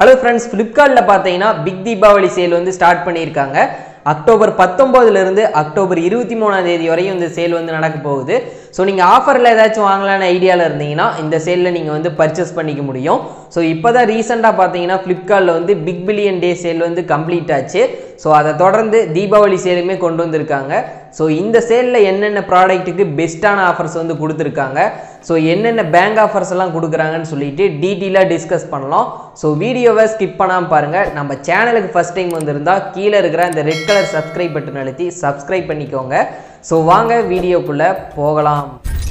hello friends ஃப்ளிப்கார்ட்டில் பார்த்தீங்கன்னா big Deepavali sale வந்து ஸ்டார்ட் பண்ணியிருக்காங்க அக்டோபர் 19 இருந்து அக்டோபர் இருபத்தி மூணாம் தேதி வரையும் இந்த சேல் வந்து நடக்க போகுது ஸோ நீங்கள் ஆஃபரில் ஏதாச்சும் வாங்கலான்னு ஐடியாவில் இருந்தீங்கன்னா இந்த சேலில் நீங்கள் வந்து பர்ச்சேஸ் பண்ணிக்க முடியும் ஸோ இப்போ தான் ரீசெண்டாக பார்த்தீங்கன்னா ஃப்ளிப்கார்ட்டில் வந்து பிக் பில்லியன் டே சேல் வந்து கம்ப்ளீட் ஆச்சு ஸோ அதை தொடர்ந்து தீபாவளி சேலுமே கொண்டு வந்திருக்காங்க ஸோ இந்த சேலில் என்னென்ன ப்ராடக்ட்டுக்கு பெஸ்ட்டான ஆஃபர்ஸ் வந்து கொடுத்துருக்காங்க ஸோ என்னென்ன பேங்க் ஆஃபர்ஸ் எல்லாம் கொடுக்குறாங்கன்னு சொல்லிட்டு டீட்டெயிலாக டிஸ்கஸ் பண்ணலாம் ஸோ வீடியோவை ஸ்கிப் பண்ணாமல் பாருங்கள் நம்ம சேனலுக்கு ஃபஸ்ட் டைம் வந்திருந்தா கீழே இருக்கிற அந்த ரெட் கலர் சப்ஸ்கிரைப் பட்டன் அழுத்தி சப்ஸ்கிரைப் பண்ணிக்கோங்க ஸோ வாங்க வீடியோக்குள்ளே போகலாம்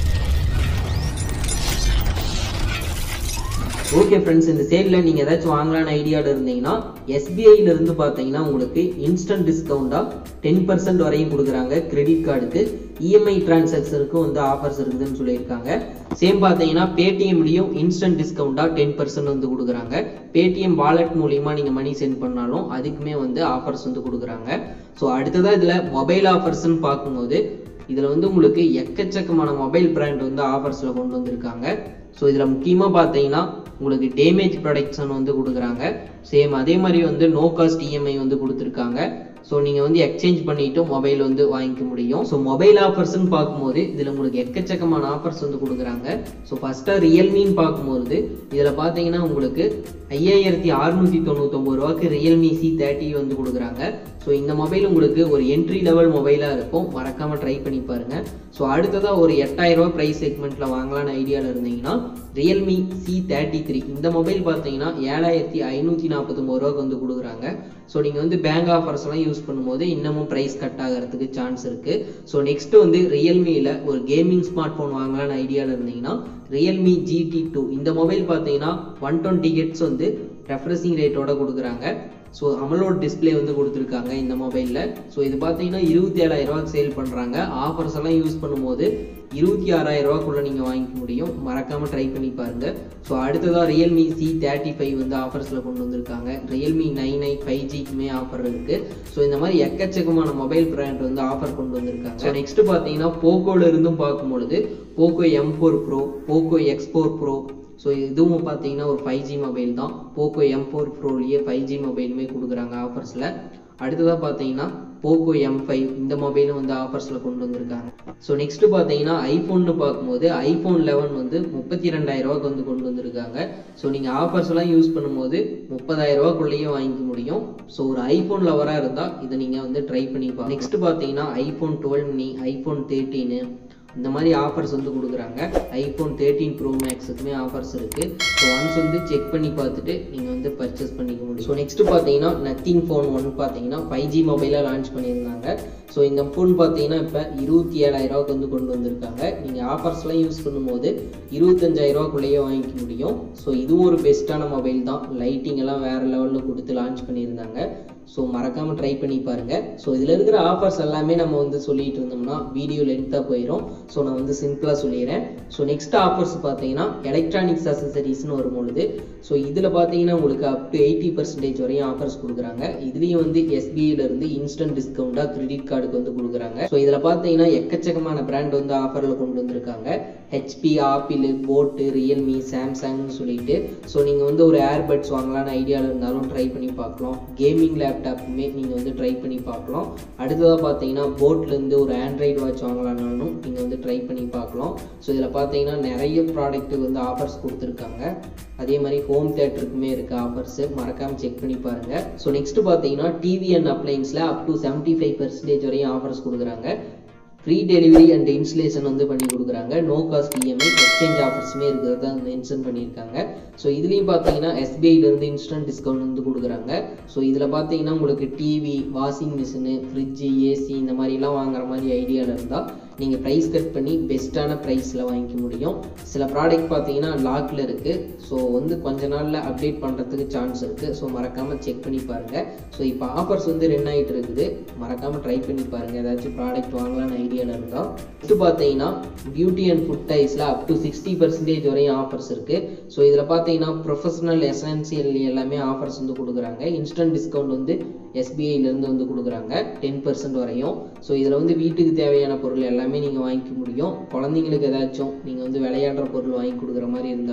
ஓகே ஃப்ரெண்ட்ஸ் இந்த சேலில் நீங்கள் ஏதாச்சும் வாங்கலான்னு ஐடியாவில் இருந்தீங்கன்னா SBI ல இருந்து பார்த்தீங்கன்னா உங்களுக்கு இன்ஸ்டன்ட் டிஸ்கவுண்ட்டாக டென் பர்சன்ட் வரையும் கொடுக்குறாங்க கிரெடிட் கார்டுக்கு இஎம்ஐ டிரான்சாக்ஷனுக்கும் வந்து ஆஃபர்ஸ் இருக்குதுன்னு சொல்லியிருக்காங்க சேம் பார்த்தீங்கன்னா பேடிஎம்லேயும் இன்ஸ்டன்ட் டிஸ்கவுண்ட்டாக டென் பர்சன்ட் வந்து கொடுக்குறாங்க பேடிஎம் வாலெட் மூலியமாக நீங்கள் மணி சென்ட் பண்ணாலும் அதுக்குமே வந்து ஆஃபர்ஸ் வந்து கொடுக்குறாங்க ஸோ அடுத்ததாக இதில் மொபைல் ஆஃபர்ஸ்ன்னு பார்க்கும்போது இதில் வந்து உங்களுக்கு எக்கச்சக்கமான மொபைல் பிராண்ட் வந்து ஆஃபர்ஸில் கொண்டு வந்திருக்காங்க ஸோ இதில் முக்கியமாக பார்த்தீங்கன்னா உங்களுக்கு டேமேஜ் ப்ரொடக்ஷன் வந்து கொடுக்குறாங்க சேம் அதே மாதிரி வந்து நோ காஸ்ட் இஎம்ஐ வந்து கொடுத்துருக்காங்க ஸோ நீங்கள் வந்து எக்ஸ்சேஞ்ச் பண்ணிட்டு மொபைல் வந்து வாங்கிக்க முடியும் ஸோ மொபைல் ஆஃபர்ஸ்னு பார்க்கும்போது இதில் உங்களுக்கு எக்கச்சக்கமான ஆஃபர்ஸ் வந்து கொடுக்குறாங்க ஸோ ஃபஸ்ட்டாக ரியல்மின்னு பார்க்கும்போது இதில் பார்த்தீங்கன்னா உங்களுக்கு ஐயாயிரத்தி அறுநூற்றி தொண்ணூத்தொம்பது ரூபாய்க்கு ரியல்மி சி தேர்ட்டி வந்து கொடுக்குறாங்க ஸோ இந்த மொபைல் உங்களுக்கு ஒரு என்ட்ரி லெவல் மொபைலாக இருக்கும் மறக்காமல் ட்ரை பண்ணி பாருங்க ஸோ அடுத்ததாக ஒரு எட்டாயிரம் ரூபாய் ப்ரைஸ் செக்மெண்ட்டில் வாங்கலாம்னு ஐடியாவில் இருந்தீங்கன்னா ரியல்மி சி தேர்ட்டி த்ரீ இந்த மொபைல் பார்த்தீங்கன்னா ஏழாயிரத்தி ஐநூற்றி நாற்பத்தொம்பது ரூபாய்க்கு வந்து கொடுக்குறாங்க ஸோ நீங்கள் வந்து பேங்க் ஆஃபர்ஸ்லாம் யூஸ் பண்ணும்போது இன்னமும் ப்ரைஸ் கட் ஆகிறதுக்கு சான்ஸ் இருக்குது ஸோ நெக்ஸ்ட் வந்து ரியல்மியில் ஒரு கேமிங் ஸ்மார்ட் ஃபோன் வாங்கலாம்னு ஐடியாவில் இருந்தீங்கன்னா ரியல்மி ஜிடி டூ இந்த மொபைல் பார்த்தீங்கன்னா ஒன் டுவெண்ட்டி ஹெட்ஸ் வந்து ரெஃப்ரெஷிங் ரேட்டோட கொடுக்குறாங்க ஸோ அமலோட் டிஸ்பிளே வந்து கொடுத்துருக்காங்க இந்த மொபைலில் ஸோ இது பார்த்தீங்கன்னா இருபத்தி ஏழாயிரம் ரூபாய்க்கு சேல் பண்ணுறாங்க ஆஃபர்ஸ் எல்லாம் யூஸ் பண்ணும்போது இருபத்தி ஆறாயிரம் ரூபாய்க்குள்ளே நீங்கள் வாங்கிக்க முடியும் மறக்காமல் ட்ரை பண்ணி பாருங்கள் ஸோ அடுத்ததாக ரியல்மி சி தேர்ட்டி ஃபைவ் வந்து ஆஃபர்ஸில் கொண்டு வந்திருக்காங்க ரியல்மி நைன் ஐ ஃபைவ் ஜிக்குமே ஆஃபர் இருக்குது ஸோ இந்த மாதிரி எக்கச்சக்கமான மொபைல் பிராண்ட் வந்து ஆஃபர் கொண்டு வந்திருக்காங்க ஸோ நெக்ஸ்ட் பார்த்தீங்கன்னா போக்கோல இருந்தும் பார்க்கும்பொழுது Poco M four pro Poco X four pro so இதுவும் பார்த்தீங்கன்னா ஒரு ஃபைவ் ஜி மொபைல் தான் போக்கோ எம் ஃபோர் ப்ரோலேயே ஃபைவ் ஜி மொபைலுமே கொடுக்குறாங்க ஆஃபர்ஸில் அடுத்ததாக பார்த்தீங்கன்னா போக்கோ எம் ஃபைவ் இந்த மொபைலும் வந்து ஆஃபர்ஸில் கொண்டு வந்திருக்காங்க ஸோ நெக்ஸ்ட் பார்த்தீங்கன்னா ஐஃபோன்னு பார்க்கும்போது ஐஃபோன் லெவன் வந்து முப்பத்தி ரெண்டாயிரம் ரூபாய்க்கு வந்து கொண்டு வந்திருக்காங்க ஸோ நீங்கள் ஆஃபர்ஸ் எல்லாம் யூஸ் பண்ணும்போது முப்பதாயிரம் ரூபாய்க்குள்ளேயே வாங்கிக்க முடியும் ஸோ ஒரு ஐஃபோன் லவராக இருந்தால் இதை நீங்கள் வந்து ட்ரை பண்ணி பாருங்க நெக்ஸ்ட் பார்த்தீங்கன்னா iPhone twelve mini iPhone thirteen இந்த மாதிரி ஆஃபர்ஸ் வந்து கொடுக்குறாங்க ஐஃபோன் தேர்ட்டீன் ப்ரோ மேக்ஸுக்குமே ஆஃபர்ஸ் இருக்குது ஸோ ஒன்ஸ் வந்து செக் பண்ணி பார்த்துட்டு நீங்கள் வந்து பர்ச்சேஸ் பண்ணிக்க முடியும் ஸோ நெக்ஸ்ட் பார்த்தீங்கன்னா நத்திங் ஃபோன் ஒன் பார்த்தீங்கன்னா ஃபைவ் ஜி மொபைலாக லான்ச் பண்ணியிருந்தாங்க ஸோ இந்த ஃபோன் பார்த்தீங்கன்னா இப்போ இருபத்தி ஏழாயிரம் ரூபாய்க்கு வந்து கொண்டு வந்திருக்காங்க நீங்கள் ஆஃபர்ஸ்லாம் யூஸ் பண்ணும்போது இருபத்தஞ்சாயிரம் ரூபாய்க்குள்ளேயே வாங்கிக்க முடியும் ஸோ இதுவும் ஒரு பெஸ்ட்டான மொபைல் தான் லைட்டிங் எல்லாம் வேறு லெவலில் கொடுத்து லான்ச் பண்ணியிருந்தாங்க ஸோ மறக்காமல் ட்ரை பண்ணி பாருங்கள் ஸோ இதில் இருக்கிற ஆஃபர்ஸ் எல்லாமே நம்ம வந்து சொல்லிட்டு இருந்தோம்னா வீடியோ லென்த்தாக போயிடும் ஸோ நான் வந்து சிம்பிளாக சொல்லிடுறேன் ஸோ நெக்ஸ்ட் ஆஃபர்ஸ் பார்த்தீங்கன்னா எலக்ட்ரானிக்ஸ் அசசரிஸ்னு வரும்பொழுது ஸோ இதில் பார்த்தீங்கன்னா உங்களுக்கு அப் டு எயிட்டி பர்சன்டேஜ் வரையும் ஆஃபர்ஸ் கொடுக்குறாங்க இதுலேயும் வந்து SBI-ல இருந்து இன்ஸ்டன்ட் டிஸ்கவுண்ட்டாக கிரெடிட் கார்டுக்கு வந்து கொடுக்குறாங்க ஸோ இதில் பார்த்தீங்கன்னா எக்கச்சக்கமான பிராண்ட் வந்து ஆஃபரில் கொண்டு வந்திருக்காங்க ஹெச்பி ஆப்பிள் போட்டு ரியல்மி சாம்சங்னு சொல்லிட்டு ஸோ நீங்கள் வந்து ஒரு ஏர்பட்ஸ் வாங்கலாம்னு ஐடியாவில் இருந்தாலும் ட்ரை பண்ணி பார்க்கலாம் கேமிங் லேப்டாப்புமே நீங்கள் வந்து ட்ரை பண்ணி பார்க்கலாம் அடுத்ததாக பார்த்தீங்கன்னா போட்லேருந்து ஒரு ஆண்ட்ராய்டு வாட்ச் வாங்கலாம்னாலும் நீங்கள் வந்து ட்ரை பண்ணி பார்க்கலாம் ஸோ இதில் பார்த்தீங்கன்னா நிறைய ப்ராடக்ட்டுக்கு வந்து ஆஃபர்ஸ் கொடுத்துருக்காங்க அதே மாதிரி ஹோம் தேட்டருக்குமே இருக்குது ஆஃபர்ஸு மறக்காமல் செக் பண்ணி பாருங்கள் ஸோ நெக்ஸ்ட் பார்த்தீங்கன்னா டிவி அண்ட் அப்ளைன்ஸில் up to seventy five percentage வரையும் ஆஃபர்ஸ் கொடுக்குறாங்க ஃப்ரீ டெலிவரி அண்ட் இன்ஸ்டலேஷன் வந்து பண்ணி கொடுக்குறாங்க நோ காஸ்ட் இஎம்ஐ எக்ஸ்சேஞ்ச் ஆஃபர்ஸுமே இருக்கிறத மென்ஷன் பண்ணியிருக்காங்க ஸோ இதுலேயும் பார்த்தீங்கன்னா எஸ்பிஐலேருந்து இன்ஸ்டன்ட் டிஸ்கவுண்ட் வந்து கொடுக்குறாங்க ஸோ இதில் பார்த்தீங்கன்னா உங்களுக்கு TV washing machine fridge AC இந்த மாதிரிலாம் வாங்குற மாதிரி ஐடியாவில் இருந்தால் நீங்கள் ப்ரைஸ் கட் பண்ணி பெஸ்ட்டான ப்ரைஸில் வாங்கிக்க முடியும் சில ப்ராடக்ட் பார்த்தீங்கன்னா லாக்கில் இருக்குது ஸோ வந்து கொஞ்ச நாளில் அப்டேட் பண்ணுறதுக்கு சான்ஸ் இருக்குது ஸோ மறக்காமல் செக் பண்ணி பாருங்கள் ஸோ இப்போ ஆஃபர்ஸ் வந்து ரன் ஆகிட்டு இருக்குது மறக்காமல் ட்ரை பண்ணி பாருங்கள் ஏதாச்சும் ப்ராடக்ட் வாங்கலாம்னு ஐடியாவில் இருந்தால் நெக்ஸ்ட் பார்த்தீங்கன்னா பியூட்டி அண்ட் ஃபுட் டைஸில் அப் டு சிக்ஸ்டி பர்சன்டேஜ் வரையும் ஆஃபர்ஸ் இருக்குது ஸோ இதில் பார்த்தீங்கன்னா ப்ரொஃபஷனல் எசென்சியல் எல்லாமே ஆஃபர்ஸ் வந்து கொடுக்குறாங்க இன்ஸ்டன்ட் டிஸ்கவுண்ட் வந்து எஸ்பிஐலேருந்து வந்து கொடுக்குறாங்க டென் பர்சன்ட் வரையும் ஸோ இதில் வந்து வீட்டுக்கு தேவையான பொருள் எல்லாமே நீங்கள் வாங்கிக்க முடியும் குழந்தைங்களுக்கு ஏதாச்சும் நீங்கள் வந்து விளையாடுற பொருள் வாங்கி கொடுக்குற மாதிரி இருந்தாலும்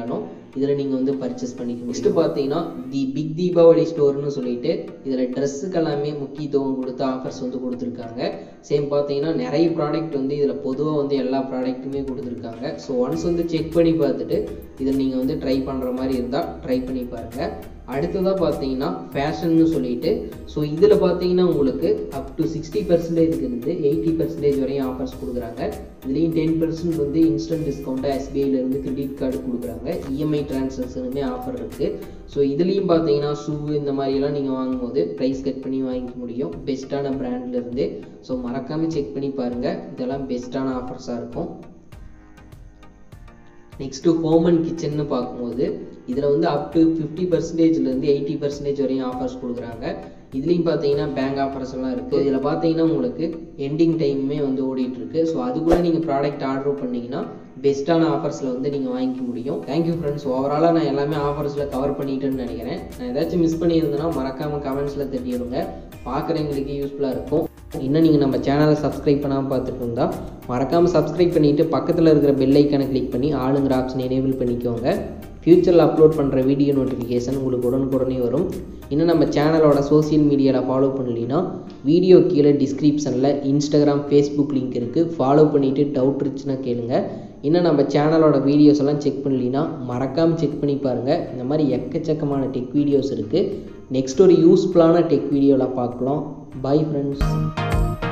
இதில் நீங்கள் வந்து பர்ச்சேஸ் பண்ணிக்க நெக்ஸ்ட் பார்த்தீங்கன்னா தி பிக் தீபாவளி ஸ்டோர்னு சொல்லிட்டு இதில் ட்ரெஸ்ஸுக்கு எல்லாமே முக்கியத்துவம் கொடுத்து ஆஃபர்ஸ் வந்து கொடுத்துருக்காங்க சேம் பார்த்தீங்கன்னா நிறைய ப்ராடக்ட் வந்து இதில் பொதுவாக வந்து எல்லா ப்ராடக்ட்டுமே கொடுத்துருக்காங்க ஸோ ஒன்ஸ் வந்து செக் பண்ணி பார்த்துட்டு இதில் நீங்கள் வந்து ட்ரை பண்ணுற மாதிரி இருந்தால் ட்ரை பண்ணி பாருங்கள் அடுத்ததாக பார்த்தீங்கன்னா ஃபேஷன்னு சொல்லிட்டு ஸோ இதில் பார்த்தீங்கன்னா உங்களுக்கு அப் டு சிக்ஸ்டி பர்சன்டேஜ்க்கு இருந்து எயிட்டி பர்சன்டேஜ் வரையும் ஆஃபர்ஸ் கொடுக்குறாங்க இதுலேயும் டென் பர்சன்ட் வந்து இன்ஸ்டன்ட் டிஸ்கவுண்ட்டாக எஸ்பிஐலேருந்து கிரெடிட் கார்டு கொடுக்குறாங்க இஎம்ஐ டிரான்சாக்ஷனுமே ஆஃபர் இருக்குது ஸோ இதுலேயும் பார்த்தீங்கன்னா ஷூ இந்த மாதிரியெல்லாம் நீங்கள் வாங்கும்போது ப்ரைஸ் கட் பண்ணி வாங்கிக்க முடியும் பெஸ்ட்டான பிராண்ட்லேருந்து ஸோ மறக்காமல் செக் பண்ணி பாருங்கள் இதெல்லாம் பெஸ்ட்டான ஆஃபர்ஸாக இருக்கும் நெக்ஸ்ட்டு ஹோம் அண்ட் கிச்சன்னு பார்க்கும்போது இதில் வந்து அப் டு ஃபிஃப்டி பர்சன்டேஜ்லேருந்து எயிட்டி பர்சன்டேஜ் வரையும் ஆஃபர்ஸ் கொடுக்குறாங்க இதுலேயும் பார்த்தீங்கன்னா பேங்க் ஆஃபர்ஸ் எல்லாம் இருக்குது இதில் பார்த்தீங்கன்னா உங்களுக்கு எண்டிங் டைமுமே வந்து ஓடிட்டு இருக்கு ஸோ அது கூட நீங்கள் ப்ராடக்ட் ஆர்டர் பண்ணீங்கன்னா பெஸ்ட்டான ஆஃபர்ஸில் வந்து நீங்கள் வாங்கிக்க முடியும் தேங்க்யூ ஃப்ரெண்ட்ஸ் ஓவராலாக நான் எல்லாமே ஆஃபர்ஸில் கவர் பண்ணிட்டேன்னு நினைக்கிறேன் நான் ஏதாச்சும் மிஸ் பண்ணியிருந்தேன்னா மறக்காமல் கமெண்ட்ஸில் தட்டிடுங்க பார்க்குறவங்களுக்கு யூஸ்ஃபுல்லாக இருக்கும் இன்னும் நீங்கள் நம்ம சேனலை சப்ஸ்கிரைப் பண்ணாமல் பார்த்துட்டு இருந்தால் மறக்காமல் சப்ஸ்கிரைப் பண்ணிவிட்டு பக்கத்தில் இருக்கிற பெல் ஐக்கானை கிளிக் பண்ணி ஆளுங்கிற ஆப்ஷன் எனேபிள் பண்ணிக்கோங்க ஃப்யூச்சரில் அப்லோட் பண்ணுற வீடியோ நோட்டிஃபிகேஷன் உங்களுக்கு உடனுக்குடனே வரும் இன்னும் நம்ம சேனலோட சோஷியல் மீடியாவில் ஃபாலோ பண்ணலைன்னா வீடியோ கீழே டிஸ்கிரிப்ஷனில் இன்ஸ்டாகிராம் ஃபேஸ்புக் லிங்க் இருக்குது ஃபாலோ பண்ணிவிட்டு டவுட் இருந்துச்சுன்னா கேளுங்க இன்னும் நம்ம சேனலோட வீடியோஸ் எல்லாம் செக் பண்ணலினா மறக்காமல் செக் பண்ணி பாருங்கள் இந்த மாதிரி எக்கச்சக்கமான டெக் வீடியோஸ் இருக்குது நெக்ஸ்ட் ஒரு யூஸ்ஃபுல்லான டெக் வீடியோவில் பார்க்கலாம் பை ஃப்ரெண்ட்ஸ்